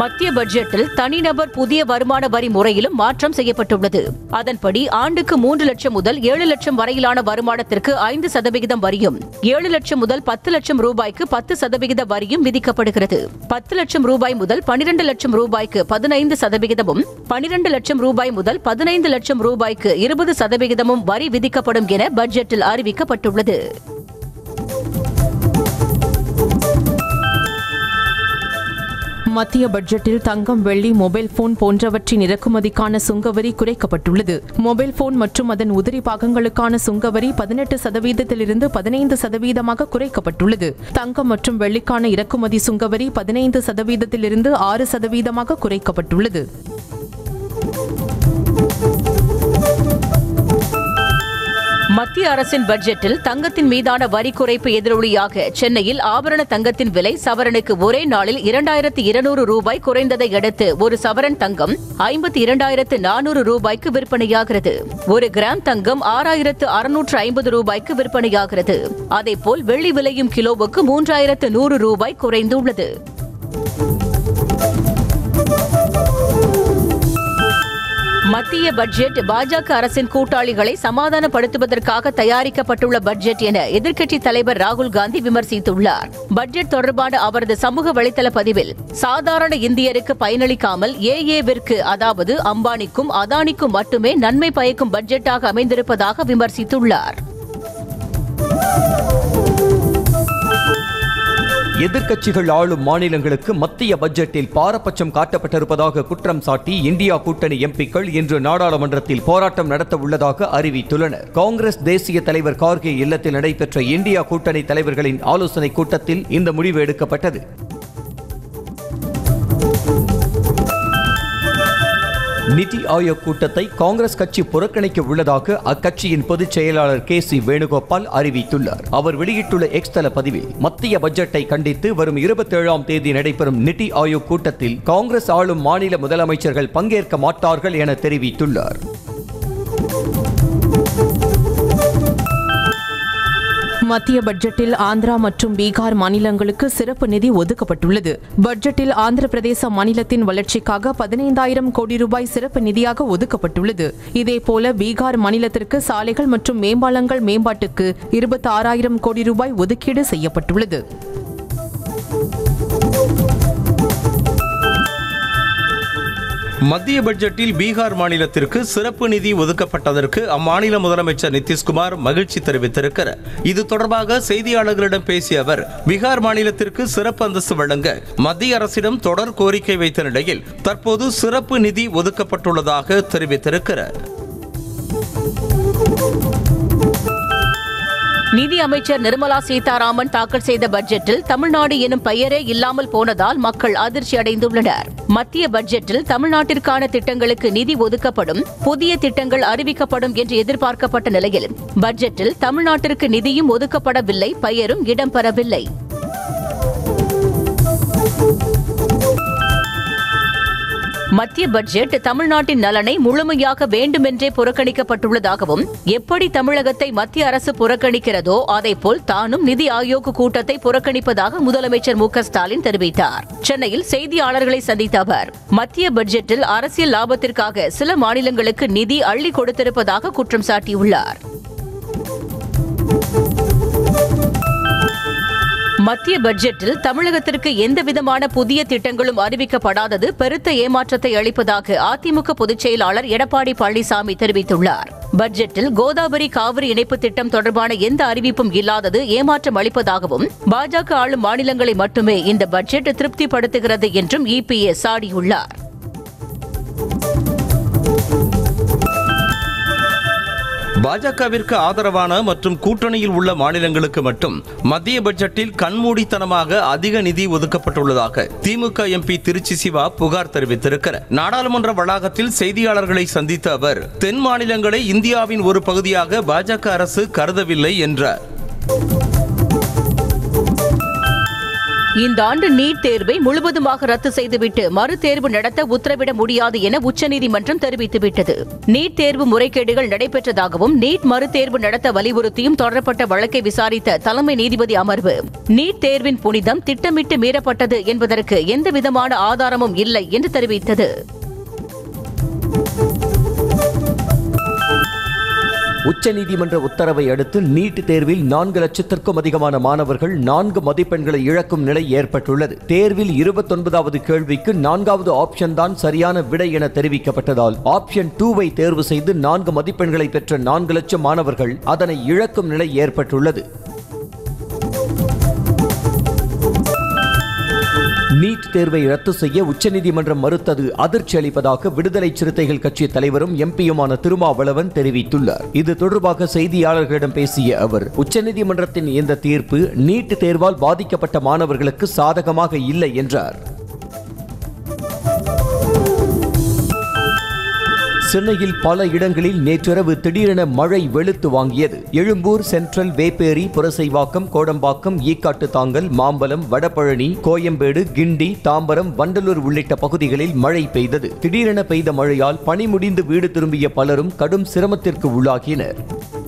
மத்திய பட்ஜெட்டில் தனிநபர் புதிய வருமான வரி முறையிலும் மாற்றம் செய்யப்பட்டுள்ளது அதன்படி ஆண்டுக்கு மூன்று லட்சம் முதல் ஏழு லட்சம் வரையிலான வருமானத்திற்கு ஐந்து சதவிகிதம் வரியும் ஏழு லட்சம் முதல் பத்து லட்சம் ரூபாய்க்கு பத்து சதவிகித வரியும் விதிக்கப்படுகிறது பத்து லட்சம் ரூபாய் முதல் பனிரெண்டு லட்சம் ரூபாய்க்கு பதினைந்து சதவிகிதமும் பனிரெண்டு லட்சம் ரூபாய் முதல் பதினைந்து லட்சம் ரூபாய்க்கு இருபது சதவிகிதமும் வரி விதிக்கப்படும் என பட்ஜெட்டில் அறிவிக்கப்பட்டுள்ளது மத்திய பட்ஜெட்டில் தங்கம் வெள்ளி மொபைல் போன் போன்றவற்றின் இறக்குமதிக்கான சுங்கவரி குறைக்கப்பட்டுள்ளது மொபைல் போன் மற்றும் அதன் உதிரி பாகங்களுக்கான சுங்கவரி பதினெட்டு சதவீதத்திலிருந்து பதினைந்து சதவீதமாக குறைக்கப்பட்டுள்ளது தங்கம் மற்றும் வெள்ளிக்கான இறக்குமதி சுங்கவரி பதினைந்து சதவீதத்திலிருந்து ஆறு சதவீதமாக குறைக்கப்பட்டுள்ளது மத்திய அரசின் பட்ஜெட்டில் தங்கத்தின் மீதான வரி குறைப்பு எதிரொலியாக சென்னையில் ஆபரண தங்கத்தின் விலை சவரனுக்கு ஒரே நாளில் இரண்டாயிரத்து இருநூறு ரூபாய் குறைந்ததை அடுத்து ஒரு சவரன் தங்கம் ஐம்பத்தி இரண்டாயிரத்து நானூறு ரூபாய்க்கு விற்பனையாகிறது ஒரு கிராம் தங்கம் ஆறாயிரத்து அறுநூற்று ஐம்பது ரூபாய்க்கு விற்பனையாகிறது அதேபோல் வெள்ளி விலையும் கிலோவுக்கு மூன்றாயிரத்து நூறு ரூபாய் குறைந்துள்ளது மத்திய பட்ஜெட் பாஜக அரசின் கூட்டாளிகளை சமாதானப்படுத்துவதற்காக தயாரிக்கப்பட்டுள்ள பட்ஜெட் என எதிர்க்கட்சித் தலைவர் ராகுல் காந்தி விமர்சித்துள்ளார் பட்ஜெட் தொடர்பான அவரது சமூக வலைதள பதிவில் சாதாரண இந்தியருக்கு பயனளிக்காமல் ஏஏவிற்கு அதாவது அம்பானிக்கும் அதானிக்கும் மட்டுமே நன்மை பயக்கும் பட்ஜெட்டாக அமைந்திருப்பதாக விமர்சித்துள்ளார் எதிர்க்கட்சிகள் ஆளும் மாநிலங்களுக்கு மத்திய பட்ஜெட்டில் பாரபட்சம் காட்டப்பட்டிருப்பதாக குற்றம் சாட்டி இந்தியா கூட்டணி எம்பிக்கள் இன்று நாடாளுமன்றத்தில் போராட்டம் நடத்த உள்ளதாக அறிவித்துள்ளனர் காங்கிரஸ் தேசிய தலைவர் கார்கே இல்லத்தில் நடைபெற்ற இந்தியா கூட்டணி தலைவர்களின் ஆலோசனை கூட்டத்தில் இந்த முடிவு எடுக்கப்பட்டது நிதி ஆயோக் கூட்டத்தை காங்கிரஸ் கட்சி புறக்கணிக்க உள்ளதாக அக்கட்சியின் பொதுச் செயலாளர் கே சி வேணுகோபால் அறிவித்துள்ளார் அவர் வெளியிட்டுள்ள எக்ஸ் தள பதிவில் மத்திய பட்ஜெட்டை கண்டித்து வரும் இருபத்தேழாம் தேதி நடைபெறும் நிதி ஆயோக் கூட்டத்தில் காங்கிரஸ் ஆளும் மாநில முதலமைச்சர்கள் பங்கேற்க மாட்டார்கள் என தெரிவித்துள்ளார் மத்திய பட்ஜெட்டில் ஆந்திரா மற்றும் பீகார் மாநிலங்களுக்கு சிறப்பு நிதி ஒதுக்கப்பட்டுள்ளது பட்ஜெட்டில் ஆந்திர பிரதேச மாநிலத்தின் வளர்ச்சிக்காக பதினைந்தாயிரம் கோடி ரூபாய் சிறப்பு நிதியாக ஒதுக்கப்பட்டுள்ளது இதேபோல பீகார் மாநிலத்திற்கு சாலைகள் மற்றும் மேம்பாலங்கள் மேம்பாட்டுக்கு இருபத்தி ஆறாயிரம் கோடி ரூபாய் ஒதுக்கீடு செய்யப்பட்டுள்ளது மத்திய பட்ஜெட்டில் பீகார் மாநிலத்திற்கு சிறப்பு நிதி ஒதுக்கப்பட்டதற்கு அம்மாநில முதலமைச்சர் நிதிஷ்குமார் மகிழ்ச்சி தெரிவித்திருக்கிறார் இது தொடர்பாக செய்தியாளர்களிடம் பேசிய அவர் பீகார் மாநிலத்திற்கு சிறப்பு அந்தஸ்து வழங்க மத்திய அரசிடம் தொடர் கோரிக்கை வைத்த நிலையில் தற்போது சிறப்பு நிதி ஒதுக்கப்பட்டுள்ளதாக தெரிவித்திருக்கிறார் நிதி அமைச்சர் நிர்மலா சீதாராமன் தாக்கல் செய்த பட்ஜெட்டில் தமிழ்நாடு எனும் பெயரே இல்லாமல் போனதால் மக்கள் அதிர்ச்சி அடைந்துள்ளனர் மத்திய பட்ஜெட்டில் தமிழ்நாட்டிற்கான திட்டங்களுக்கு நிதி ஒதுக்கப்படும் புதிய திட்டங்கள் அறிவிக்கப்படும் என்று எதிர்பார்க்கப்பட்ட நிலையில் பட்ஜெட்டில் தமிழ்நாட்டிற்கு நிதியும் ஒதுக்கப்படவில்லை பெயரும் இடம்பெறவில்லை மத்திய பட்ஜெட் தமிழ்நாட்டின் நலனை முழுமையாக வேண்டுமென்றே புறக்கணிக்கப்பட்டுள்ளதாகவும் எப்படி தமிழகத்தை மத்திய அரசு புறக்கணிக்கிறதோ அதேபோல் தானும் நிதி ஆயோக் கூட்டத்தை புறக்கணிப்பதாக முதலமைச்சர் மு க ஸ்டாலின் தெரிவித்தார் சென்னையில் செய்தியாளர்களை சந்தித்த அவர் மத்திய பட்ஜெட்டில் அரசியல் லாபத்திற்காக சில மாநிலங்களுக்கு நிதி அள்ளி கொடுத்திருப்பதாக குற்றம் சாட்டியுள்ளார் மத்திய பட்ஜெட்டில் தமிழகத்திற்கு எந்தவிதமான புதிய திட்டங்களும் அறிவிக்கப்படாதது பெருத்த ஏமாற்றத்தை அளிப்பதாக அதிமுக பொதுச் செயலாளர் எடப்பாடி பழனிசாமி தெரிவித்துள்ளார் பட்ஜெட்டில் கோதாவரி காவிரி இணைப்பு திட்டம் தொடர்பான எந்த அறிவிப்பும் இல்லாதது ஏமாற்றம் அளிப்பதாகவும் பாஜக ஆளும் மாநிலங்களை மட்டுமே இந்த பட்ஜெட் திருப்திப்படுத்துகிறது என்றும் இபிஎஸ் சாடியுள்ளார் பாஜகவிற்கு ஆதரவான மற்றும் கூட்டணியில் உள்ள மாநிலங்களுக்கு மட்டும் மத்திய பட்ஜெட்டில் கண்மூடித்தனமாக அதிக நிதி ஒதுக்கப்பட்டுள்ளதாக திமுக எம்பி திருச்சி சிவா புகார் தெரிவித்திருக்கிறார் நாடாளுமன்ற வளாகத்தில் செய்தியாளர்களை சந்தித்த அவர் தென் மாநிலங்களை இந்தியாவின் ஒரு பகுதியாக பாஜக அரசு கருதவில்லை என்றார் இந்த ஆண்டு நீட் தேர்வை முழுவதுமாக ரத்து செய்துவிட்டு மறு தேர்வு நடத்த உத்தரவிட முடியாது என உச்சநீதிமன்றம் தெரிவித்துவிட்டது நீட் தேர்வு முறைகேடுகள் நடைபெற்றதாகவும் நீட் மறு தேர்வு நடத்த வலியுறுத்தியும் தொடரப்பட்ட வழக்கை விசாரித்த தலைமை நீதிபதி அமர்வு நீட் தேர்வின் புனிதம் திட்டமிட்டு மீறப்பட்டது என்பதற்கு எந்தவிதமான ஆதாரமும் இல்லை என்று தெரிவித்தது உச்சநீதிமன்ற உத்தரவை அடுத்து நீட் தேர்வில் நான்கு லட்சத்திற்கும் அதிகமான மாணவர்கள் நான்கு மதிப்பெண்களை இழக்கும் நிலை ஏற்பட்டுள்ளது தேர்வில் இருபத்தொன்பதாவது கேள்விக்கு நான்காவது ஆப்ஷன் தான் சரியான விடை என தெரிவிக்கப்பட்டதால் ஆப்ஷன் டூவை தேர்வு செய்து நான்கு மதிப்பெண்களை பெற்ற நான்கு லட்சம் மாணவர்கள் அதனை இழக்கும் நிலை ஏற்பட்டுள்ளது நீட் தேர்வை ரத்து செய்ய உச்சநீதிமன்றம் மறுத்தது அதிர்ச்சி அளிப்பதாக விடுதலை சிறுத்தைகள் கட்சி தலைவரும் எம்பியுமான திருமாவளவன் தெரிவித்துள்ளார் இது தொடர்பாக செய்தியாளர்களிடம் பேசிய அவர் உச்சநீதிமன்றத்தின் இந்த தீர்ப்பு நீட் தேர்வால் பாதிக்கப்பட்ட மாணவர்களுக்கு சாதகமாக இல்லை என்றார் சென்னையில் பல இடங்களில் நேற்றிரவு திடீரென மழை வெளுத்து வாங்கியது எழும்பூர் சென்ட்ரல் வேப்பேரி புரசைவாக்கம் கோடம்பாக்கம் ஈக்காட்டு தாங்கல் மாம்பலம் வடபழனி கோயம்பேடு கிண்டி தாம்பரம் வண்டலூர் உள்ளிட்ட பகுதிகளில் மழை பெய்தது திடீரென பெய்த மழையால் பணி முடிந்து வீடு திரும்பிய பலரும் கடும் சிரமத்திற்கு உள்ளாகினர்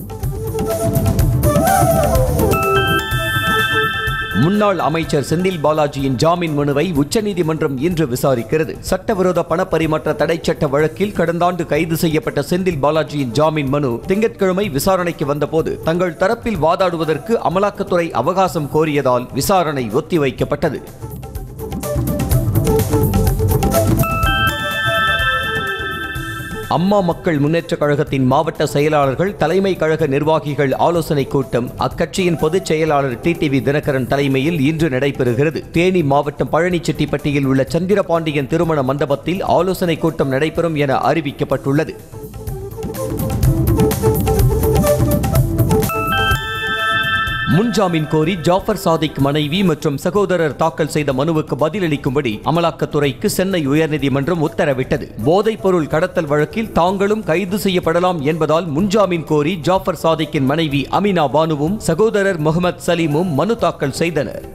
முன்னாள் அமைச்சர் செந்தில் பாலாஜியின் ஜாமீன் மனுவை உச்சநீதிமன்றம் இன்று விசாரிக்கிறது சட்டவிரோத பணப்பரிமாற்ற தடை சட்ட வழக்கில் கடந்த ஆண்டு கைது செய்யப்பட்ட செந்தில் பாலாஜியின் ஜாமீன் மனு திங்கட்கிழமை விசாரணைக்கு வந்தபோது தங்கள் தரப்பில் வாதாடுவதற்கு அமலாக்கத்துறை அவகாசம் கோரியதால் விசாரணை ஒத்திவைக்கப்பட்டது அம்மா மக்கள் முன்னேற்ற கழகத்தின் மாவட்ட செயலாளர்கள் தலைமை கழக நிர்வாகிகள் ஆலோசனை கூட்டம் அக்கட்சியின் பொதுச் செயலாளர் டிடிவி தினகரன் தலைமையில் இன்று நடைபெறுகிறது தேனி மாவட்டம் பழனிச்செட்டிப்பட்டியில் உள்ள சந்திரபாண்டியன் திருமண மண்டபத்தில் ஆலோசனை கூட்டம் நடைபெறும் என அறிவிக்கப்பட்டுள்ளது முன்ஜாமீன் கோரி ஜாஃபர் சாதிக் மனைவி மற்றும் சகோதரர் தாக்கல் செய்த மனுவுக்கு பதிலளிக்கும்படி அமலாக்கத்துறைக்கு சென்னை உயர்நீதிமன்றம் உத்தரவிட்டது போதைப் பொருள் கடத்தல் வழக்கில் தாங்களும் கைது செய்யப்படலாம் என்பதால் முன்ஜாமீன் கோரி ஜாஃபர் சாதிக்கின் மனைவி அமினா பானுவும் சகோதரர் முகமது சலீமும் மனு தாக்கல் செய்தனர்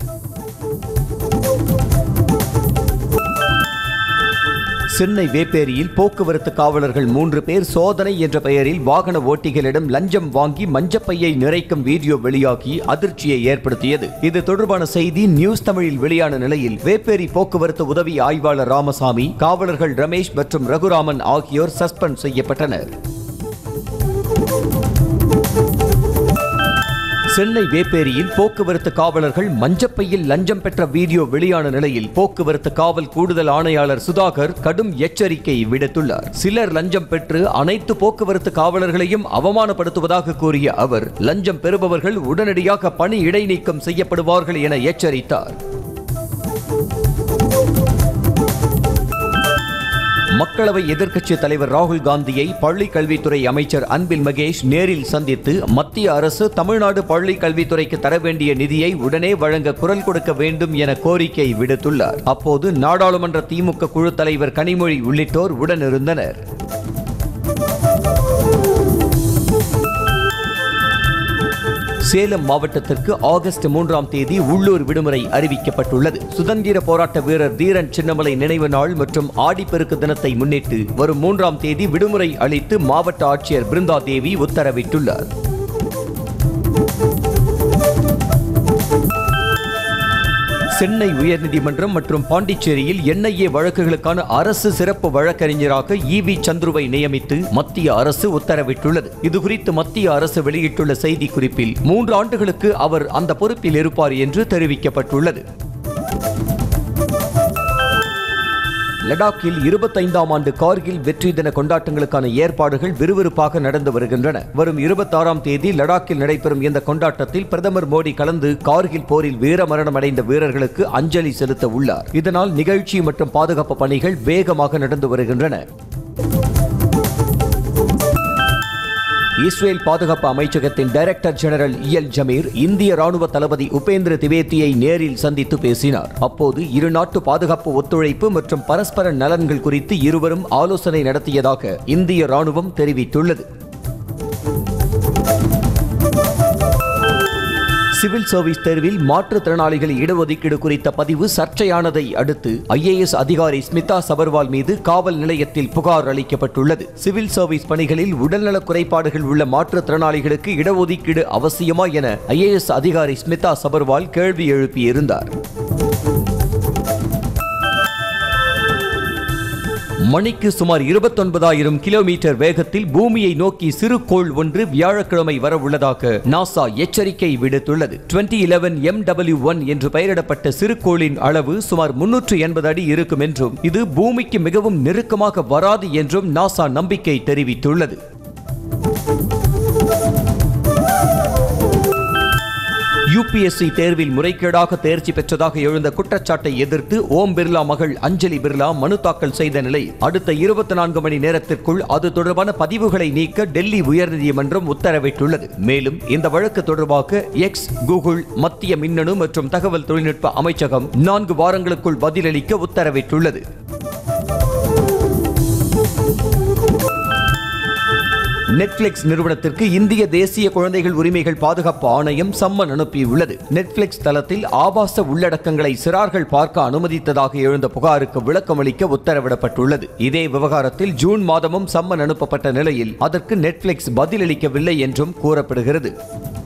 சென்னை வேப்பேரியில் போக்குவரத்து காவலர்கள் மூன்று பேர் சோதனை என்ற பெயரில் வாகன ஓட்டிகளிடம் லஞ்சம் வாங்கி மஞ்சப்பையை நிறைக்கும் வீடியோ வெளியாகி அதிர்ச்சியை ஏற்படுத்தியது இது தொடர்பான செய்தி நியூஸ் தமிழில் வெளியான நிலையில் வேப்பேரி போக்குவரத்து உதவி ஆய்வாளர் ராமசாமி காவலர்கள் ரமேஷ் மற்றும் ரகுராமன் ஆகியோர் சஸ்பெண்ட் செய்யப்பட்டனர் சென்னை வேப்பேரியில் போக்குவரத்து காவலர்கள் மஞ்சப்பையில் லஞ்சம் பெற்ற வீடியோ வெளியான நிலையில் போக்குவரத்து காவல் கூடுதல் ஆணையாளர் சுதாகர் கடும் எச்சரிக்கை விடுத்துள்ளார் சிலர் லஞ்சம் பெற்று அனைத்து போக்குவரத்து காவலர்களையும் அவமானப்படுத்துவதாக கூறிய அவர் லஞ்சம் பெறுபவர்கள் உடனடியாக பணி இடைநீக்கம் செய்யப்படுவார்கள் என எச்சரித்தார் மக்களவை எதிர்க்கட்சி தலைவர் ராகுல் காந்தியை பள்ளி கல்வித்துறை அமைச்சர் அன்பில் மகேஷ் நேரில் சந்தித்து மத்திய அரசு தமிழ்நாடு பள்ளி கல்வித்துறைக்கு தர வேண்டிய நிதியை உடனே வழங்க குரல் கொடுக்க வேண்டும் என கோரிக்கை விடுத்துள்ளார் அப்போது நாடாளுமன்ற திமுக குழு தலைவர் கனிமொழி உள்ளிட்டோர் உடனிருந்தனர் சேலம் மாவட்டத்திற்கு ஆகஸ்ட் மூன்றாம் தேதி உள்ளூர் விடுமுறை அறிவிக்கப்பட்டுள்ளது சுதந்திர போராட்ட வீரர் தீரன் சின்னமலை நினைவு நாள் மற்றும் ஆடிப்பெருக்கு தினத்தை முன்னிட்டு வரும் மூன்றாம் தேதி விடுமுறை அளித்து மாவட்ட ஆட்சியர் பிருந்தா தேவி உத்தரவிட்டுள்ளார் சென்னை உயர்நீதிமன்றம் மற்றும் பாண்டிச்சேரியில் என்ஐஏ வழக்குகளுக்கான அரசு சிறப்பு வழக்கறிஞராக இவி சந்துருவை நியமித்து மத்திய அரசு உத்தரவிட்டுள்ளது இதுகுறித்து மத்திய அரசு வெளியிட்டுள்ள செய்திக்குறிப்பில் மூன்று ஆண்டுகளுக்கு அவர் அந்த பொறுப்பில் இருப்பார் என்று தெரிவிக்கப்பட்டுள்ளது லடாக்கில் இருபத்தைந்தாம் ஆண்டு கார்கில் வெற்றி தின கொண்டாட்டங்களுக்கான ஏற்பாடுகள் விறுவிறுப்பாக நடந்து வருகின்றன வரும் இருபத்தாறாம் தேதி லடாக்கில் நடைபெறும் இந்த கொண்டாட்டத்தில் பிரதமர் மோடி கலந்து கார்கில் போரில் வீரமரணம் அடைந்த வீரர்களுக்கு அஞ்சலி செலுத்த உள்ளார் இதனால் நிகழ்ச்சி மற்றும் பாதுகாப்பு பணிகள் வேகமாக நடந்து வருகின்றன இஸ்ரேல் பாதுகாப்பு அமைச்சகத்தின் டைரக்டர் ஜெனரல் இயல் ஜமீர் இந்திய ராணுவ தளபதி உபேந்திர திவேதியை நேரில் சந்தித்து பேசினார் அப்போது இரு நாட்டு பாதுகாப்பு ஒத்துழைப்பு மற்றும் பரஸ்பர நலன்கள் குறித்து இருவரும் ஆலோசனை நடத்தியதாக இந்திய ராணுவம் தெரிவித்துள்ளது சிவில் சர்வீஸ் தேர்வில் மாற்றுத்திறனாளிகள் இடஒதுக்கீடு குறித்த பதிவு சர்ச்சையானதை அடுத்து ஐஏஎஸ் அதிகாரி ஸ்மிதா சபர்வால் மீது காவல் நிலையத்தில் புகார் அளிக்கப்பட்டுள்ளது சிவில் சர்வீஸ் பணிகளில் உடல்நலக் குறைபாடுகள் உள்ள மாற்றுத்திறனாளிகளுக்கு இடஒதுக்கீடு அவசியமா என ஐஏஎஸ் அதிகாரி ஸ்மிதா சபர்வால் கேள்வி எழுப்பியிருந்தார் மணிக்கு சுமார் இருபத்தொன்பதாயிரம் கிலோமீட்டர் வேகத்தில் பூமியை நோக்கி சிறுகோள் ஒன்று வியாழக்கிழமை வரவுள்ளதாக நாசா எச்சரிக்கை விடுத்துள்ளது twenty eleven M W one என்று பெயரிடப்பட்ட சிறுகோளின் அளவு சுமார் முன்னூற்று எண்பது அடி இருக்கும் என்றும் இது பூமிக்கு மிகவும் நெருக்கமாக வராது என்றும் நாசா நம்பிக்கை தெரிவித்துள்ளது யுபிஎஸ்சி தேர்வில் முறைகேடாக தேர்ச்சி பெற்றதாக எழுந்த குற்றச்சாட்டை எதிர்த்து ஓம் பிர்லா மகள் அஞ்சலி பிர்லா மனு தாக்கல் செய்த நிலையில் அடுத்த இருபத்தி நான்கு மணி நேரத்திற்குள் அது தொடர்பான பதிவுகளை நீக்க டெல்லி உயர்நீதிமன்றம் உத்தரவிட்டுள்ளது மேலும் இந்த வழக்கு தொடர்பாக எக்ஸ் கூகுள் மத்திய மின்னணு மற்றும் தகவல் தொழில்நுட்ப அமைச்சகம் நான்கு வாரங்களுக்குள் பதிலளிக்க உத்தரவிட்டுள்ளது நெட்ஃபிளிக்ஸ் நிறுவனத்திற்கு இந்திய தேசிய குழந்தைகள் உரிமைகள் பாதுகாப்பு ஆணையம் சம்மன் அனுப்பியுள்ளது நெட்ஃபிளிக்ஸ் தளத்தில் ஆபாச உள்ளடக்கங்களை சிறார்கள் பார்க்க அனுமதித்ததாக எழுந்த புகாருக்கு விளக்கமளிக்க உத்தரவிடப்பட்டுள்ளது இதே விவகாரத்தில் ஜூன் மாதமும் சம்மன் அனுப்பப்பட்ட நிலையில் அதற்கு நெட்ஃபிளிக்ஸ் பதிலளிக்கவில்லை என்றும் கூறப்படுகிறது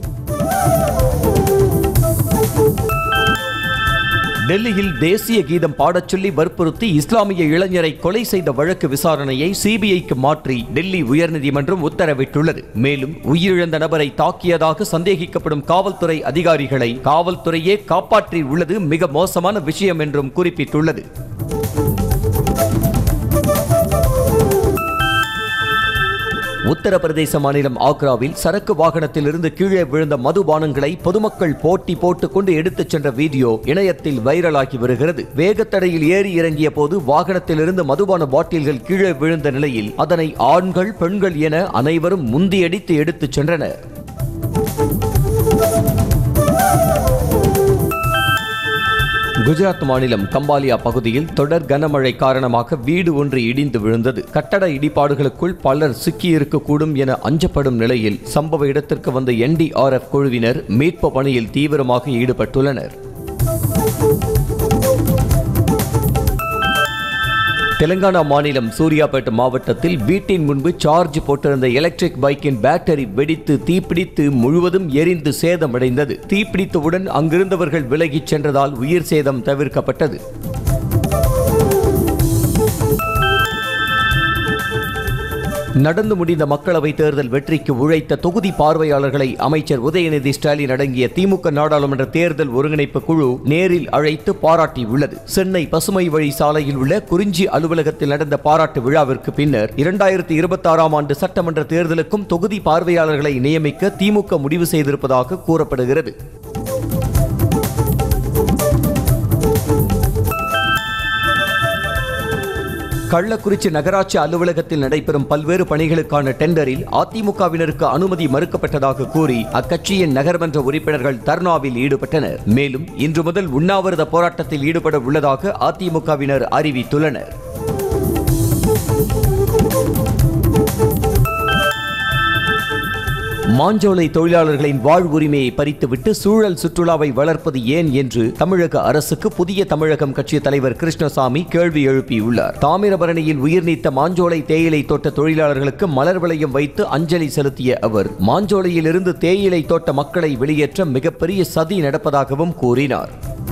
டெல்லியில் தேசிய கீதம் பாடச் சொல்லி வற்புறுத்தி இஸ்லாமிய இளைஞரை கொலை செய்த வழக்கு விசாரணையை சிபிஐக்கு மாற்றி டெல்லி உயர்நீதிமன்றம் உத்தரவிட்டுள்ளது மேலும் உயிரிழந்த நபரை தாக்கியதாக சந்தேகிக்கப்படும் காவல்துறை அதிகாரிகளை காவல்துறையே காப்பாற்றி உள்ளது மிக மோசமான விஷயம் என்றும் குறிப்பிட்டுள்ளது உத்தரப்பிரதேச மாநிலம் ஆக்ராவில் சரக்கு வாகனத்திலிருந்து கீழே விழுந்த மதுபானங்களை பொதுமக்கள் போட்டி போட்டுக் கொண்டு எடுத்துச் சென்ற வீடியோ இணையத்தில் வைரலாகி வருகிறது வேகத்தடையில் ஏறி இறங்கிய போது வாகனத்திலிருந்து மதுபான பாட்டில்கள் கீழே விழுந்த நிலையில் அதனை ஆண்கள் பெண்கள் என அனைவரும் முந்தியடித்து எடுத்துச் சென்றனர் குஜராத் மாநிலம் கம்பாலியா பகுதியில் தொடர் கனமழை காரணமாக வீடு ஒன்று இடிந்து விழுந்தது கட்டட இடிபாடுகளுக்குள் பலர் சிக்கியிருக்கக்கூடும் என அஞ்சப்படும் நிலையில் சம்பவ இடத்திற்கு வந்த என்டிஆர்எஃப் குழுவினர் மீட்பு பணியில் தீவிரமாக ஈடுபட்டுள்ளனர் தெலங்கானா மாநிலம் சூர்யாபேட் மாவட்டத்தில் வீட்டின் முன்பு சார்ஜ் போட்டிருந்த எலக்ட்ரிக் பைக்கின் பேட்டரி வெடித்து தீப்பிடித்து முழுவதும் எரிந்து சேதமடைந்தது தீப்பிடித்தவுடன் அங்கிருந்தவர்கள் விலகிச் சென்றதால் உயிர் சேதம் தவிர்க்கப்பட்டது நடந்து முடிந்த மக்களவைத் தேர்தல் வெற்றிக்கு உழைத்த தொகுதி பார்வையாளர்களை அமைச்சர் உதயநிதி ஸ்டாலின் அடங்கிய திமுக நாடாளுமன்ற தேர்தல் ஒருங்கிணைப்பு குழு நேரில் அழைத்து பாராட்டியுள்ளது சென்னை பசுமை வழி சாலையில் உள்ள குறிஞ்சி அலுவலகத்தில் நடந்த பாராட்டு விழாவிற்கு பின்னர் இரண்டாயிரத்தி இருபத்தி ஆறாம் ஆண்டு சட்டமன்ற தேர்தலுக்கும் தொகுதி பார்வையாளர்களை நியமிக்க திமுக முடிவு செய்திருப்பதாக கூறப்படுகிறது கள்ளக்குறிச்சி நகராட்சி அலுவலகத்தில் நடைபெறும் பல்வேறு பணிகளுக்கான டெண்டரில் அதிமுகவினருக்கு அனுமதி மறுக்கப்பட்டதாக கூறி அக்கட்சியின் நகர்மன்ற உறுப்பினர்கள் தர்ணாவில் ஈடுபட்டனர் மேலும் இன்று முதல் உண்ணாவிரத போராட்டத்தில் ஈடுபட உள்ளதாக அதிமுகவினர் அறிவித்துள்ளனர் மாஞ்சோலை தொழிலாளர்களின் வாழ்வுரிமையை பறித்துவிட்டு சூழல் சுற்றுலாவை வளர்ப்பது ஏன் என்று தமிழக அரசுக்கு புதிய தமிழகம் கட்சி தலைவர் கிருஷ்ணசாமி கேள்வி எழுப்பியுள்ளார் தாமிரபரணியில் உயிர் நீத்த மாஞ்சோலை தேயிலை தோட்ட தொழிலாளர்களுக்கு மலர் வளையம் வைத்து அஞ்சலி செலுத்திய அவர் மாஞ்சோலையிலிருந்து தேயிலை தோட்ட மக்களை வெளியேற்ற மிகப்பெரிய சதி நடப்பதாகவும் கூறினார்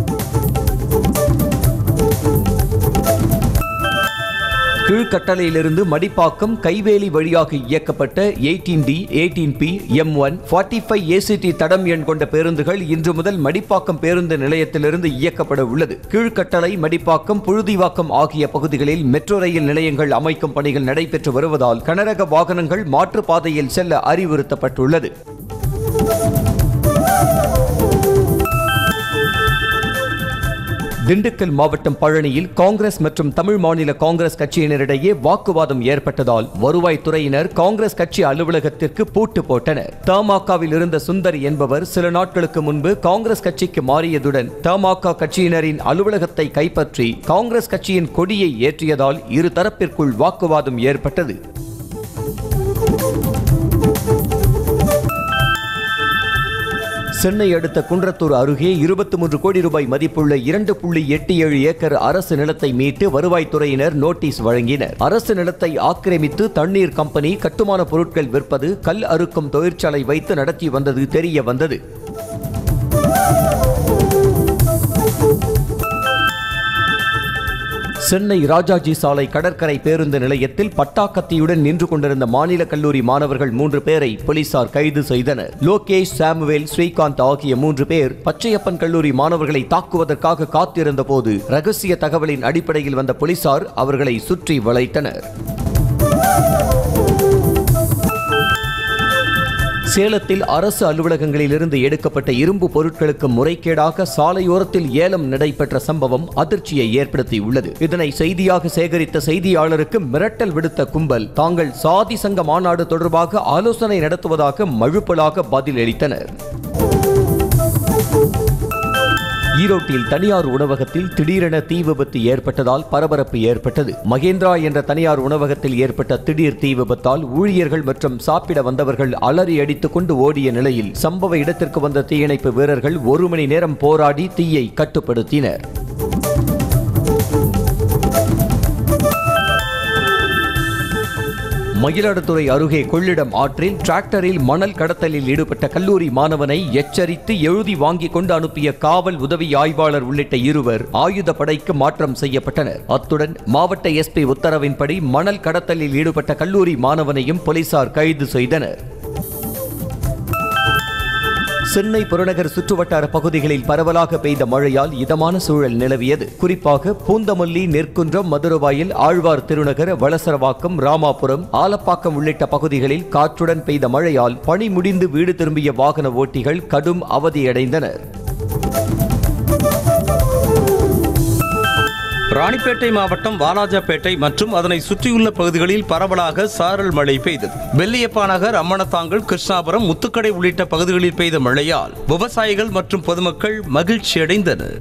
கீழ்கட்டளையிலிருந்து மடிப்பாக்கம் கைவேலி வழியாக இயக்கப்பட்ட eighteen D eighteen P M one forty five ஏசிடி தடம் எண் கொண்ட பேருந்துகள் இன்று முதல் மடிப்பாக்கம் பேருந்து நிலையத்திலிருந்து இயக்கப்பட உள்ளது கீழ்கட்டளை மடிப்பாக்கம் புழுதிவாக்கம் ஆகிய பகுதிகளில் மெட்ரோ ரயில் நிலையங்கள் அமைக்கும் பணிகள் நடைபெற்று வருவதால் கனரக வாகனங்கள் மாற்றுப்பாதையில் செல்ல அறிவுறுத்தப்பட்டுள்ளது திண்டுக்கல் மாவட்டம் பழனியில் காங்கிரஸ் மற்றும் தமிழ் மாநில காங்கிரஸ் கட்சியினரிடையே வாக்குவாதம் ஏற்பட்டதால் வருவாய்த்துறையினர் காங்கிரஸ் கட்சி அலுவலகத்திற்கு பூட்டு போட்டனர் தமாகவில் இருந்த சுந்தர் என்பவர் சில நாட்களுக்கு முன்பு காங்கிரஸ் கட்சிக்கு மாறியதுடன் தமாக கட்சியினரின் அலுவலகத்தை கைப்பற்றி காங்கிரஸ் கட்சியின் கொடியை ஏற்றியதால் இரு தரப்பிற்குள் வாக்குவாதம் ஏற்பட்டது சென்னை அடுத்த குன்றத்தூர் அருகே இருபத்தி மூன்று கோடி ரூபாய் மதிப்புள்ள இரண்டு புள்ளி எட்டு ஏழு ஏக்கர் அரசு நிலத்தை மீட்டு வருவாய்த்துறையினர் நோட்டீஸ் வழங்கினர் அரசு நிலத்தை ஆக்கிரமித்து தண்ணீர் கம்பெனி கட்டுமான பொருட்கள் விற்பது கல் அறுக்கும் தொழிற்சாலை வைத்து நடத்தி வந்தது தெரிய வந்தது சென்னை ராஜாஜி சாலை கடற்கரை பேருந்து நிலையத்தில் பட்டாக்கத்தியுடன் நின்று கொண்டிருந்த மாநில கல்லூரி மாணவர்கள் மூன்று பேரை போலீசார் கைது செய்தனர் லோகேஷ் சாமுவேல் ஸ்ரீகாந்த் ஆகிய மூன்று பேர் பச்சையப்பன் கல்லூரி மாணவர்களை தாக்குவதற்காக காத்திருந்த போது ரகசிய தகவலின் அடிப்படையில் வந்த போலீசார் அவர்களை சுற்றி வளைத்தனர் சேலத்தில் அரசு அலுவலகங்களில் இருந்து எடுக்கப்பட்ட இரும்பு பொருட்களுக்கு முறைகேடாக சாலையோரத்தில் ஏலம் நடைபெற்ற சம்பவம் அதிர்ச்சியை ஏற்படுத்தியுள்ளது இதனை செய்தியாக சேகரித்த செய்தியாளருக்கு மிரட்டல் விடுத்த கும்பல் தாங்கள் சாதி சங்க மாநாடு தொடர்பாக ஆலோசனை நடத்துவதாக மழுப்பலாக பதிலளித்தனர் ஈரோட்டில் தனியார் உணவகத்தில் திடீரென தீ விபத்து ஏற்பட்டதால் பரபரப்பு ஏற்பட்டது மகேந்திரா என்ற தனியார் உணவகத்தில் ஏற்பட்ட திடீர் தீ விபத்தால் ஊழியர்கள் மற்றும் சாப்பிட வந்தவர்கள் அலறி அடித்துக் கொண்டு ஓடிய நிலையில் சம்பவ இடத்திற்கு வந்த தீயணைப்பு வீரர்கள் ஒரு மணி நேரம் போராடி தீயை கட்டுப்படுத்தினர் மயிலாடுதுறை அருகே கொள்ளிடம் ஆற்றில் டிராக்டரில் மணல் கடத்தலில் ஈடுபட்ட கல்லூரி மாணவனை எச்சரித்து எழுதி வாங்கிக் கொண்டு அனுப்பிய காவல் உதவி ஆய்வாளர் உள்ளிட்ட இருவர் ஆயுதப்படைக்கு மாற்றம் செய்யப்பட்டனர் அத்துடன் மாவட்ட எஸ்பி உத்தரவின்படி மணல் கடத்தலில் ஈடுபட்ட கல்லூரி மாணவனையும் போலீசார் கைது செய்தனர் சென்னை புறநகர் சுற்றுவட்டார பகுதிகளில் பரவலாக பெய்த மழையால் இதமான சூழல் நிலவியது குறிப்பாக பூந்தமல்லி நெற்குன்றம் மதுரவாயில் ஆழ்வார் திருநகர் வளசரவாக்கம் ராமாபுரம் ஆலப்பாக்கம் உள்ளிட்ட பகுதிகளில் காற்றுடன் பெய்த மழையால் பணி முடிந்து வீடு திரும்பிய வாகன ஓட்டிகள் கடும் அவதியடைந்தனர் ராணிப்பேட்டை மாவட்டம் வாலாஜாப்பேட்டை மற்றும் அதனை சுற்றியுள்ள பகுதிகளில் பரவலாக சாரல் மழை பெய்தது வெள்ளியப்பா நகர் அம்மணத்தாங்கல் கிருஷ்ணாபுரம் முத்துக்கடை உள்ளிட்ட பகுதிகளில் பெய்த மழையால் விவசாயிகள் மற்றும் பொதுமக்கள் மகிழ்ச்சியடைந்தனர்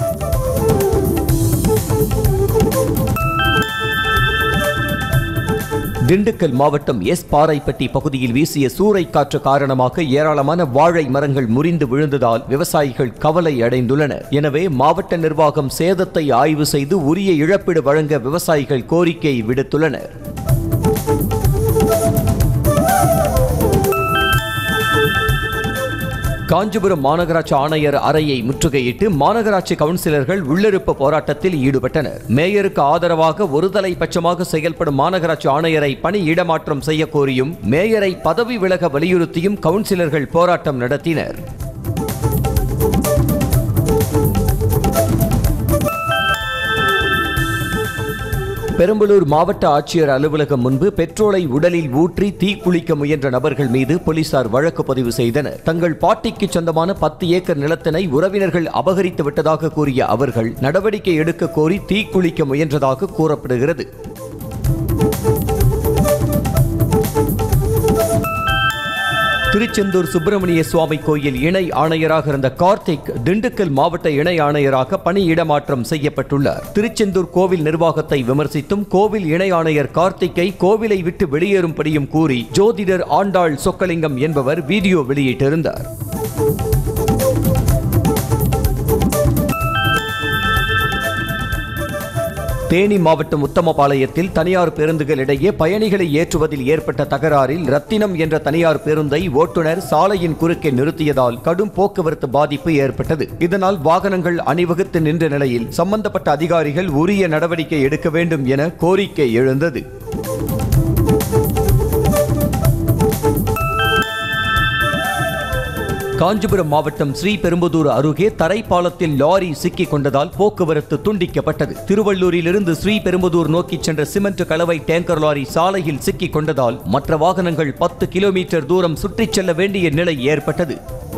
திண்டுக்கல் மாவட்டம் எஸ் பாறைப்பட்டி பகுதியில் வீசிய சூறை காற்று காரணமாக ஏராளமான வாழை மரங்கள் முறிந்து விழுந்ததால் விவசாயிகள் கவலை அடைந்துள்ளனர் எனவே மாவட்ட நிர்வாகம் சேதத்தை ஆய்வு செய்து உரிய இழப்பீடு வழங்க விவசாயிகள் கோரிக்கை விடுத்துள்ளனர் காஞ்சிபுரம் மாநகராட்சி ஆணையர் அறையை முற்றுகையிட்டு மாநகராட்சி கவுன்சிலர்கள் உள்ளிருப்பு போராட்டத்தில் ஈடுபட்டனர் மேயருக்கு ஆதரவாக ஒருதலை பட்சமாக செயல்படும் மாநகராட்சி ஆணையரை பணி இடமாற்றம் செய்ய கோரியும் மேயரை பதவி விலக வலியுறுத்தியும் கவுன்சிலர்கள் போராட்டம் நடத்தினர் பெரம்பலூர் மாவட்ட ஆட்சியர் அலுவலகம் முன்பு பெட்ரோலை உடலில் ஊற்றி தீக்குளிக்க முயன்ற நபர்கள் மீது போலீசார் வழக்கு பதிவு செய்தனர் தங்கள் பாட்டிக்கு சொந்தமான பத்து ஏக்கர் நிலத்தினை உறவினர்கள் அபகரித்து விட்டதாக கூறிய அவர்கள் நடவடிக்கை எடுக்க கோரி தீக்குளிக்க முயன்றதாக கூறப்படுகிறது திருச்செந்தூர் சுப்பிரமணிய சுவாமி கோயில் இணை ஆணையராக இருந்த கார்த்திக் திண்டுக்கல் மாவட்ட இணை ஆணையராக பணியிடமாற்றம் செய்யப்பட்டுள்ளார் திருச்செந்தூர் கோவில் நிர்வாகத்தை விமர்சித்தும் கோவில் இணை ஆணையர் கார்த்திக்கை கோவிலை விட்டு வெளியேறும்படியும் கூறி ஜோதிடர் ஆண்டாள் சொக்கலிங்கம் என்பவர் வீடியோ வெளியிட்டிருந்தார் தேனி மாவட்டம் உத்தமபாளையத்தில் தனியார் பேருந்துகள் இடையே பயணிகளை ஏற்றுவதில் ஏற்பட்ட தகராறில் ரத்தினம் என்ற தனியார் பேருந்தை ஓட்டுநர் சாலையின் குறுக்கே நிறுத்தியதால் கடும் போக்குவரத்து பாதிப்பு ஏற்பட்டது இதனால் வாகனங்கள் அணிவகுத்து நின்ற நிலையில் சம்பந்தப்பட்ட அதிகாரிகள் உரிய நடவடிக்கை எடுக்க வேண்டும் என கோரிக்கை எழுந்தது காஞ்சிபுரம் மாவட்டம் ஸ்ரீபெரும்புதூர் அருகே தரைப்பாலத்தில் லாரி சிக்கிக் கொண்டதால் போக்குவரத்து துண்டிக்கப்பட்டது திருவள்ளூரிலிருந்து ஸ்ரீபெரும்புதூர் நோக்கி சென்ற சிமெண்ட் கலவை டேங்கர் லாரி சாலையில் சிக்கிக் கொண்டதால் மற்ற வாகனங்கள் பத்து கிலோமீட்டர் தூரம் சுற்றிச் செல்ல வேண்டிய நிலை ஏற்பட்டது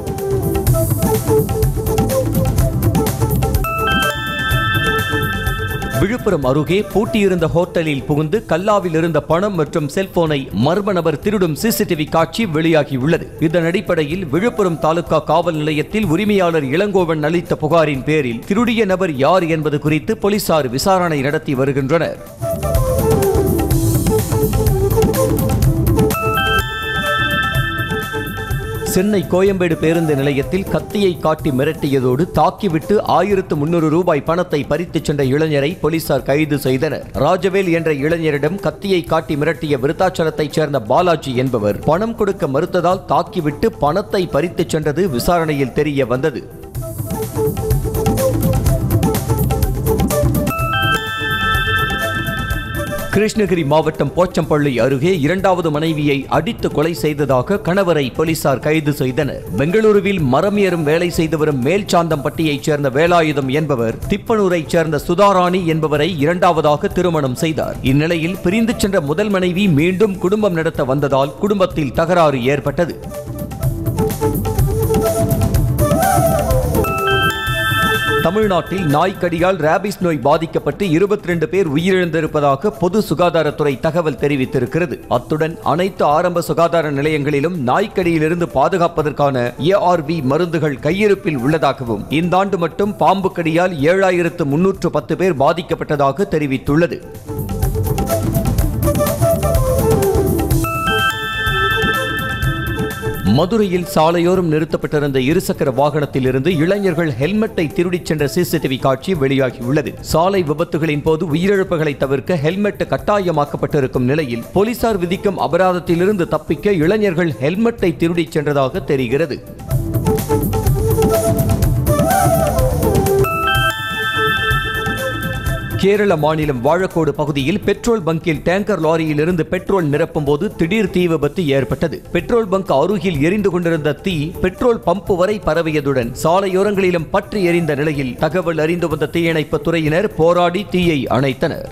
விழுப்புரம் அருகே பூட்டியிருந்த ஹோட்டலில் புகுந்து கல்லாவில் இருந்த பணம் மற்றும் செல்போனை மர்ம நபர் திருடும் சிசிடிவி காட்சி வெளியாகியுள்ளது இதன் அடிப்படையில் விழுப்புரம் தாலுகா காவல் நிலையத்தில் உரிமையாளர் இளங்கோவன் அளித்த புகாரின் பேரில் திருடிய நபர் யார் என்பது குறித்து போலீசார் விசாரணை நடத்தி வருகின்றனர் சென்னை கோயம்பேடு பேருந்து நிலையத்தில் கத்தியை காட்டி மிரட்டியதோடு தாக்கிவிட்டு ஆயிரத்து முன்னூறு ரூபாய் பணத்தை பறித்துச் சென்ற இளைஞரை போலீசார் கைது செய்தனர் ராஜவேல் என்ற இளைஞரிடம் கத்தியை காட்டி மிரட்டிய விருத்தாச்சலத்தைச் சேர்ந்த பாலாஜி என்பவர் பணம் கொடுக்க மறுத்ததால் தாக்கிவிட்டு பணத்தை பறித்துச் சென்றது விசாரணையில் தெரிய வந்தது கிருஷ்ணகிரி மாவட்டம் போச்சம்பள்ளி அருகே இரண்டாவது மனைவியை அடித்து கொலை செய்ததாக கணவரை போலீசார் கைது செய்தனர் பெங்களூருவில் மரம் ஏறும் வேலை செய்து வரும் மேல்சாந்தம்பட்டியைச் சேர்ந்த வேலாயுதம் என்பவர் திப்பனூரைச் சேர்ந்த சுதாராணி என்பவரை இரண்டாவதாக திருமணம் செய்தார் இந்நிலையில் பிரிந்து சென்ற முதல் மனைவி மீண்டும் குடும்பம் நடத்த வந்ததால் குடும்பத்தில் தகராறு ஏற்பட்டது தமிழ்நாட்டில் நாய்க்கடியால் ராபிஸ் நோய் பாதிக்கப்பட்டு இருபத்தி ரெண்டு பேர் உயிரிழந்திருப்பதாக பொது சுகாதாரத்துறை தகவல் தெரிவித்திருக்கிறது அத்துடன் அனைத்து ஆரம்ப சுகாதார நிலையங்களிலும் நாய்க்கடியிலிருந்து பாதுகாப்பதற்கான ஏஆர்வி மருந்துகள் கையிருப்பில் உள்ளதாகவும் இந்த ஆண்டு மட்டும் பாம்பு கடியால் ஏழாயிரத்து முன்னூற்று பத்து பேர் பாதிக்கப்பட்டதாக தெரிவித்துள்ளது மதுரையில் சாலையோரம் நிறுத்தப்பட்டிருந்த இருசக்கர வாகனத்தில் இருந்து இளைஞர்கள் ஹெல்மெட்டை திருடிச் சென்ற சிசிடிவி காட்சி வெளியாகியுள்ளது சாலை விபத்துகளின் போது உயிரிழப்புகளை தவிர்க்க ஹெல்மெட் கட்டாயமாக்கப்பட்டிருக்கும் நிலையில் போலீசார் விதிக்கும் அபராதத்திலிருந்து தப்பிக்க இளைஞர்கள் ஹெல்மெட்டை திருடிச் சென்றதாக தெரிகிறது கேரள மாநிலம் வாழக்கோடு பகுதியில் பெட்ரோல் பங்கில் டேங்கர் லாரியில் இருந்து பெட்ரோல் நிரப்பும் போது திடீர் தீ விபத்து ஏற்பட்டது பெட்ரோல் பங்க் அருகில் எரிந்து கொண்டிருந்த தீ பெட்ரோல் பம்ப் வரை பரவியதுடன் சாலையோரங்களிலும் பற்றி எரிந்த நிலையில் தகவல் அறிந்து வந்த தீயணைப்பு துறையினர் போராடி தீயை அணைத்தனர்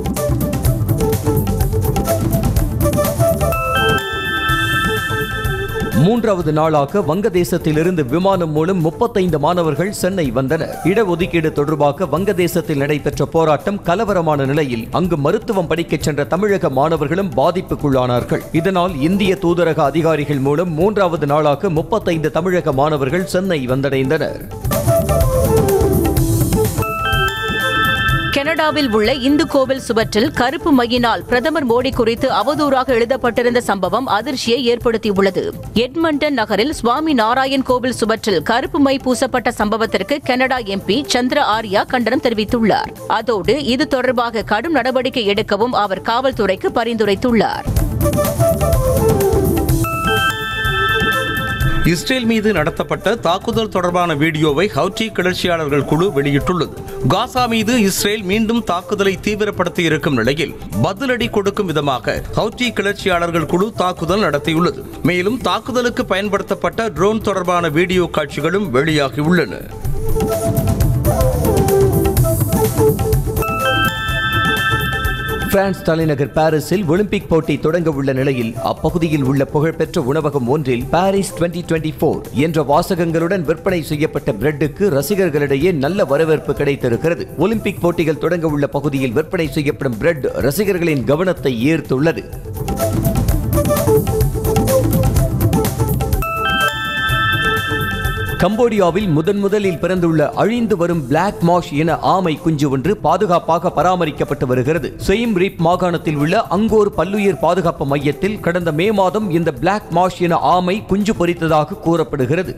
மூன்றாவது நாளாக வங்கதேசத்திலிருந்து விமானம் மூலம் முப்பத்தைந்து மாணவர்கள் சென்னை வந்தனர் இடஒதுக்கீடு தொடர்பாக வங்கதேசத்தில் நடைபெற்ற போராட்டம் கலவரமான நிலையில் அங்கு மருத்துவம் படிக்கச் சென்ற தமிழக மாணவர்களும் பாதிப்புக்குள்ளானார்கள் இதனால் இந்திய தூதரக அதிகாரிகள் மூலம் மூன்றாவது நாளாக முப்பத்தைந்து தமிழக மாணவர்கள் சென்னை வந்தடைந்தனர் கனடாவில் உள்ள இந்து கோவில் சுவற்றில் கருப்பு மையினால் பிரதமர் மோடி குறித்து அவதூறாக எழுதப்பட்டிருந்த சம்பவம் அதிர்ச்சியை ஏற்படுத்தியுள்ளது எட்மண்டன் நகரில் சுவாமி நாராயண் கோவில் சுவற்றில் கருப்பு மை பூசப்பட்ட சம்பவத்திற்கு கனடா எம்பி சந்திர ஆர்யா கண்டனம் தெரிவித்துள்ளார் அதோடு இது தொடர்பாக கடும் நடவடிக்கை எடுக்கவும் அவர் காவல்துறைக்கு பரிந்துரைத்துள்ளார் இஸ்ரேல் மீது நடத்தப்பட்ட தாக்குதல் தொடர்பான வீடியோவை ஹவுட்டி கிளர்ச்சியாளர்கள் குழு வெளியிட்டுள்ளது காசா மீது இஸ்ரேல் மீண்டும் தாக்குதலை தீவிரப்படுத்தி இருக்கும் நிலையில் பதிலடி கொடுக்கும் விதமாக ஹவுட்டி கிளர்ச்சியாளர்கள் குழு தாக்குதல் நடத்தியுள்ளது மேலும் தாக்குதலுக்கு பயன்படுத்தப்பட்ட ட்ரோன் தொடர்பான வீடியோ காட்சிகளும் வெளியாகியுள்ளன பிரான்ஸ் தலைநகர் பாரிஸில் ஒலிம்பிக் போட்டி தொடங்க உள்ள நிலையில் அப்பகுதியில் உள்ள புகழ்பெற்ற உணவகம் ஒன்றில் பாரிஸ் 2024 என்ற வாசகங்களுடன் விற்பனை செய்யப்பட்ட பிரெட்டுக்கு ரசிகர்களிடையே நல்ல வரவேற்பு கிடைத்திருக்கிறது ஒலிம்பிக் போட்டிகள் தொடங்க உள்ள பகுதியில் விற்பனை செய்யப்படும் பிரெட் ரசிகர்களின் கவனத்தை ஈர்த்துள்ளது கம்போடியாவில் முதன் முதலில் பிறந்துள்ள அழிந்து வரும் பிளாக் மாஷ் என ஆமை குஞ்சு ஒன்று பாதுகாப்பாக பராமரிக்கப்பட்டு வருகிறது செயிம் ரீப் மாகாணத்தில் உள்ள அங்கோர் பல்லுயிர் பாதுகாப்பு மையத்தில் கடந்த மே மாதம் இந்த பிளாக் மாஷ் என ஆமை குஞ்சு பொரித்ததாக கூறப்படுகிறது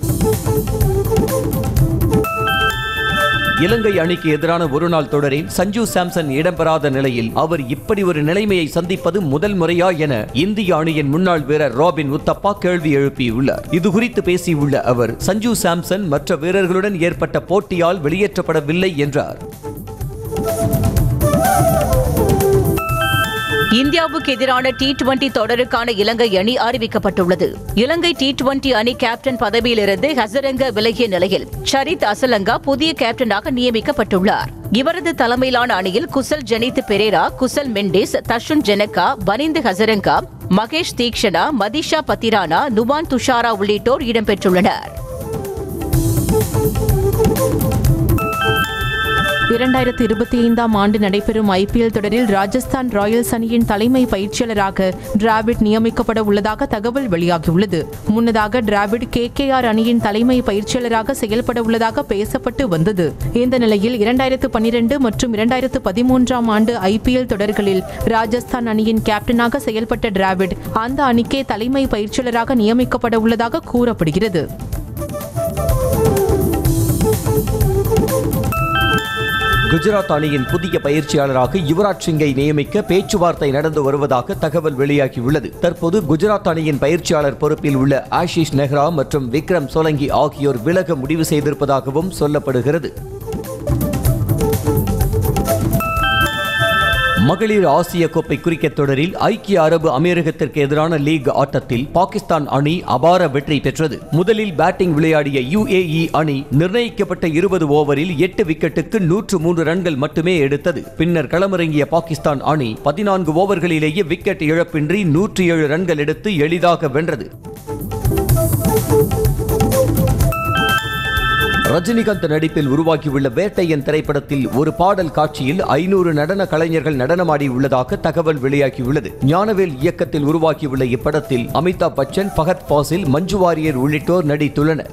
இலங்கை அணிக்கு எதிரான ஒருநாள் தொடரில் சஞ்சு சாம்சன் இடம்பெறாத நிலையில் அவர் இப்படி ஒரு நிலைமையை சந்திப்பது முதல் முறையா என இந்திய அணியின் முன்னாள் வீரர் ராபின் உத்தப்பா கேள்வி எழுப்பியுள்ளார் இது குறித்து பேசியுள்ள அவர் சஞ்சு சாம்சன் மற்ற வீரர்களுடன் ஏற்பட்ட போட்டியால் வெளியேற்றப்படவில்லை என்றார் இந்தியாவுக்கு எதிரான டி டுவெண்டி தொடருக்கான இலங்கை அணி அறிவிக்கப்பட்டுள்ளது இலங்கை டி டுவெண்டி அணி கேப்டன் பதவியிலிருந்து ஹசரங்க விலகிய நிலையில் ஷரித் அசலங்கா புதிய கேப்டனாக நியமிக்கப்பட்டுள்ளார் இவரது தலைமையிலான அணியில் குசல் ஜெனித் பெரேரா குசல் மெண்டிஸ் தஷுன் ஜெனகா பனிந்து ஹசரங்கா மகேஷ் தீக்ஷனா மதிஷா பத்திரானா நுவான் துஷாரா உள்ளிட்டோர் இடம்பெற்றுள்ளனர் இரண்டாயிரத்து இருபத்தி ஐந்தாம் ஆண்டு நடைபெறும் ஐபிஎல் தொடரில் ராஜஸ்தான் ராயல்ஸ் அணியின் தலைமை பயிற்சியாளராக டிராவிட் நியமிக்கப்பட உள்ளதாக தகவல் வெளியாகியுள்ளது முன்னதாக டிராவிட் கேகேஆர் அணியின் தலைமை பயிற்சியாளராக செயல்பட உள்ளதாக பேசப்பட்டு வந்தது இந்த நிலையில் இரண்டாயிரத்து பன்னிரண்டு மற்றும் இரண்டாயிரத்து பதிமூன்றாம் ஆண்டு ஐபிஎல் தொடர்களில் ராஜஸ்தான் அணியின் கேப்டனாக செயல்பட்ட டிராவிட் அந்த அணிக்கே தலைமை பயிற்சியாளராக நியமிக்கப்பட உள்ளதாக கூறப்படுகிறது குஜராத் அணியின் புதிய பயிற்சியாளராக யுவராஜ் சிங்கை நியமிக்க பேச்சுவார்த்தை நடந்து வருவதாக தகவல் வெளியாகியுள்ளது தற்போது குஜராத் அணியின் பயிற்சியாளர் பொறுப்பில் உள்ள ஆஷிஷ் நெஹ்ரா மற்றும் விக்ரம் சோலங்கி ஆகியோர் விலக முடிவு செய்திருப்பதாகவும் சொல்லப்படுகிறது மகளிர் ஆசிய கோப்பை கிரிக்கெட் தொடரில் ஐக்கிய அரபு அமீரகத்திற்கு எதிரான லீக் ஆட்டத்தில் பாகிஸ்தான் அணி அபார வெற்றி பெற்றது முதலில் பேட்டிங் விளையாடிய யுஏஇ அணி நிர்ணயிக்கப்பட்ட இருபது ஓவரில் எட்டு விக்கெட்டுக்கு நூற்று மூன்று ரன்கள் மட்டுமே எடுத்தது பின்னர் களமிறங்கிய பாகிஸ்தான் அணி பதினான்கு ஓவர்களிலேயே விக்கெட் இழப்பின்றி நூற்றி ஏழு ரன்கள் எடுத்து எளிதாக வென்றது ரஜினிகாந்த் நடிப்பில் உருவாகியுள்ள வேட்டையன் திரைப்படத்தில் ஒரு பாடல் காட்சியில் ஐநூறு நடன கலைஞர்கள் நடனமாடி உள்ளதாக தகவல் வெளியாகியுள்ளது ஞானவேல் இயக்கத்தில் உருவாகியுள்ள இப்படத்தில் அமிதாப் பச்சன் ஃபஹத் ஃபாசில் மஞ்சு வாரியர் உள்ளிட்டோர் நடித்துள்ளனர்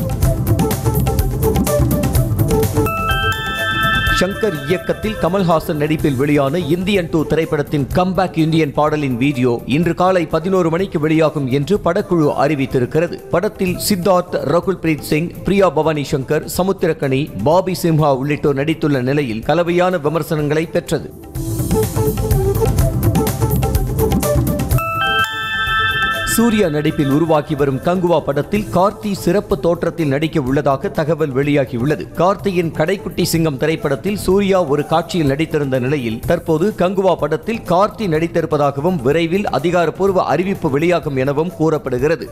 ஷங்கர் இயக்கத்தில் கமல்ஹாசன் நடிப்பில் வெளியான இந்தியன் டூ திரைப்படத்தின் கம்பேக் இந்தியன் பாடலின் வீடியோ இன்று காலை பதினோரு மணிக்கு வெளியாகும் என்று படக்குழு அறிவித்திருக்கிறது படத்தில் சித்தார்த் ரகுல் பிரீத் சிங் பிரியா பவானி சங்கர் சமுத்திரக்கனி பாபி சிம்ஹா உள்ளிட்டோர் நடித்துள்ள நிலையில் கலவையான விமர்சனங்களை பெற்றது சூர்யா நடிப்பில் உருவாகி வரும் கங்குவா படத்தில் கார்த்தி சிறப்பு தோற்றத்தில் நடிக்க உள்ளதாக தகவல் வெளியாகியுள்ளது கார்த்தியின் கடைக்குட்டி சிங்கம் திரைப்படத்தில் சூர்யா ஒரு காட்சியில் நடித்திருந்த நிலையில் தற்போது கங்குவா படத்தில் கார்த்தி நடித்திருப்பதாகவும் விரைவில் அதிகாரப்பூர்வ அறிவிப்பு வெளியாகும் எனவும் கூறப்படுகிறது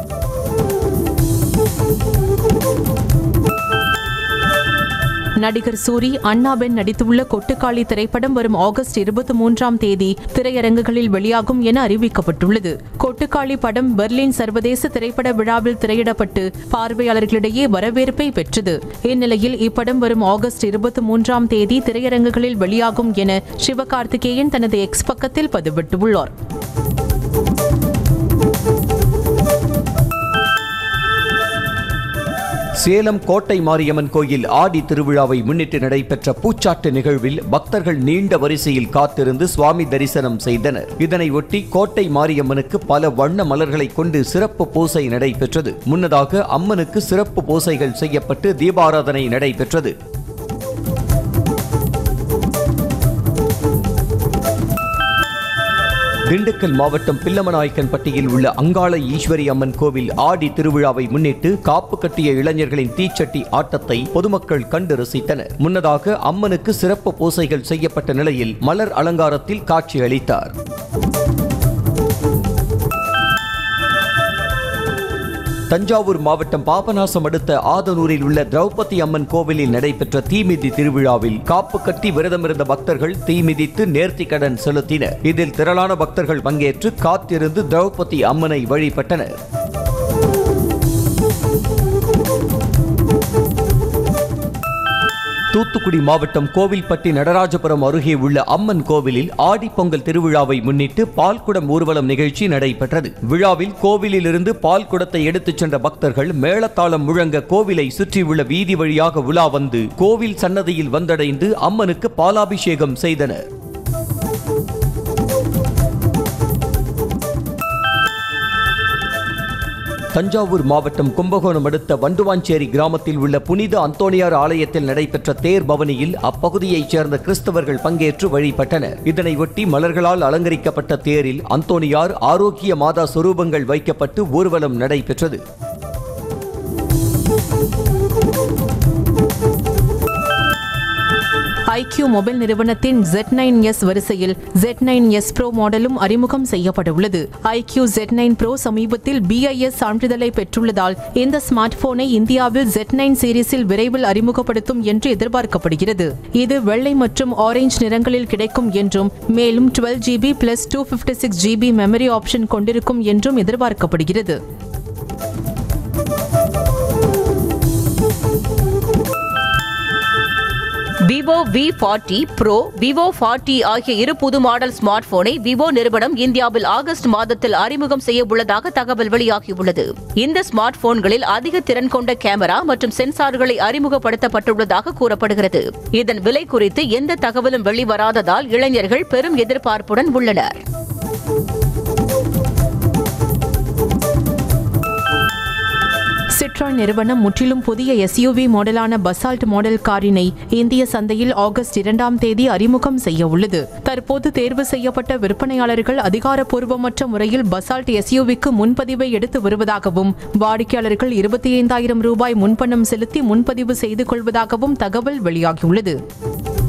நடிகர் சூரி அண்ணாபென் நடித்துள்ள கொட்டுக்காளி திரைப்படம் வரும் ஆகஸ்ட் இருபத்தி மூன்றாம் தேதி திரையரங்குகளில் வெளியாகும் என அறிவிக்கப்பட்டுள்ளது கொட்டுக்காளி படம் பெர்லின் சர்வதேச திரைப்பட விழாவில் திரையிடப்பட்டு பார்வையாளர்களிடையே வரவேற்பை பெற்றது இந்நிலையில் இப்படம் வரும் ஆகஸ்ட் இருபத்தி மூன்றாம் தேதி திரையரங்குகளில் வெளியாகும் என சிவகார்த்திகேயன் தனது எக்ஸ் பக்கத்தில் பதிவிட்டுள்ளார் சேலம் கோட்டை மாரியம்மன் கோயில் ஆடி திருவிழாவை முன்னிட்டு நடைபெற்ற பூச்சாட்டு நிகழ்வில் பக்தர்கள் நீண்ட வரிசையில் காத்திருந்து சுவாமி தரிசனம் செய்தனர் இதனை ஒட்டி கோட்டை மாரியம்மனுக்கு பல வண்ண மலர்களை கொண்டு சிறப்பு பூசை நடைபெற்றது முன்னதாக அம்மனுக்கு சிறப்பு பூசைகள் செய்யப்பட்டு தீபாராதனை நடைபெற்றது திண்டுக்கல் மாவட்டம் பில்லமநாயக்கன்பட்டியில் உள்ள அங்காள ஈஸ்வரி அம்மன் கோவில் ஆடி திருவிழாவை முன்னிட்டு காப்பு கட்டிய இளைஞர்களின் தீச்சட்டி ஆட்டத்தை பொதுமக்கள் கண்டு ரசித்தனர் முன்னதாக அம்மனுக்கு சிறப்பு பூசைகள் செய்யப்பட்ட நிலையில் மலர் அலங்காரத்தில் காட்சியளித்தார் தஞ்சாவூர் மாவட்டம் பாபநாசம் அடுத்த ஆதனூரில் உள்ள திரௌபதி அம்மன் கோவிலில் நடைபெற்ற தீமிதி திருவிழாவில் காப்பு கட்டி விரதமிருந்த பக்தர்கள் தீமிதித்து நேர்த்தி கடன் செலுத்தினர் இதில் திரளான பக்தர்கள் பங்கேற்று காத்திருந்து திரௌபதி அம்மனை வழிபட்டனர் தூத்துக்குடி மாவட்டம் கோவில்பட்டி நடராஜபுரம் அருகே உள்ள அம்மன் கோவிலில் ஆடிப்பொங்கல் திருவிழாவை முன்னிட்டு பால்குடம் ஊர்வலம் நிகழ்ச்சி நடைபெற்றது விழாவில் கோவிலிலிருந்து பால் குடத்தை எடுத்துச் சென்ற பக்தர்கள் மேளதாளம் முழங்க கோவிலை சுற்றியுள்ள வீதி வழியாக உலா வந்து கோவில் சன்னதியில் வந்தடைந்து அம்மனுக்கு பாலாபிஷேகம் செய்தனர் தஞ்சாவூர் மாவட்டம் கும்பகோணம் அடுத்த வண்டுவாஞ்சேரி கிராமத்தில் உள்ள புனித அந்தோணியார் ஆலயத்தில் நடைபெற்ற தேர் பவனியில் அப்பகுதியைச் சேர்ந்த கிறிஸ்தவர்கள் பங்கேற்று வழிபட்டனர் இதனை ஒட்டி மலர்களால் அலங்கரிக்கப்பட்ட தேரில் அந்தோணியார் ஆரோக்கிய மாதா சொரூபங்கள் வைக்கப்பட்டு ஊர்வலம் நடைபெற்றது ஐக்கியூ மொபைல் நிறுவனத்தின் Z9s நைன் எஸ் வரிசையில் Z9s நைன் எஸ் ப்ரோ மாடலும் அறிமுகம் செய்யப்பட உள்ளது ஐக்கியூ Z9 நைன் ப்ரோ சமீபத்தில் பிஐஎஸ் சான்றிதழை பெற்றுள்ளதால் இந்த ஸ்மார்ட் போனை இந்தியாவில் Z9 நைன் சீரிஸில் விரைவில் அறிமுகப்படுத்தும் என்று எதிர்பார்க்கப்படுகிறது இது வெள்ளை மற்றும் ஆரஞ்சு நிறங்களில் கிடைக்கும் என்றும் மேலும் twelve GB plus two fifty six GB memory option கொண்டிருக்கும் என்றும் எதிர்பார்க்கப்படுகிறது Vivo V forty pro Vivo forty ஆகிய இரு புது மாடல் ஸ்மார்ட் போனை விவோ நிறுவனம் இந்தியாவில் ஆகஸ்ட் மாதத்தில் அறிமுகம் செய்ய உள்ளதாக தகவல் வெளியாகியுள்ளது இந்த ஸ்மார்ட் போன்களில் அதிக திறன் கொண்ட கேமரா மற்றும் சென்சார்களை அறிமுகப்படுத்தப்பட்டுள்ளதாக கூறப்படுகிறது இதன் விலை குறித்து எந்த தகவலும் வெளிவராததால் இளைஞர்கள் பெரும் எதிர்பார்ப்புடன் உள்ளனர் சிட்ரான் நிறுவனம் முற்றிலும் புதிய எஸ்யூவி மாடலான பசால்ட் மாடல் காரினை இந்திய சந்தையில் ஆகஸ்ட் இரண்டாம் தேதி அறிமுகம் செய்ய உள்ளது தற்போது தேர்வு செய்யப்பட்ட விற்பனையாளர்கள் அதிகாரப்பூர்வமற்ற முறையில் பசால்ட் எஸ்யூவிக்கு முன்பதிவை எடுத்து வருவதாகவும் வாடிக்கையாளர்கள் இருபத்தி ஐந்தாயிரம் ரூபாய் முன்பணம் செலுத்தி முன்பதிவு செய்து கொள்வதாகவும் தகவல் வெளியாகியுள்ளது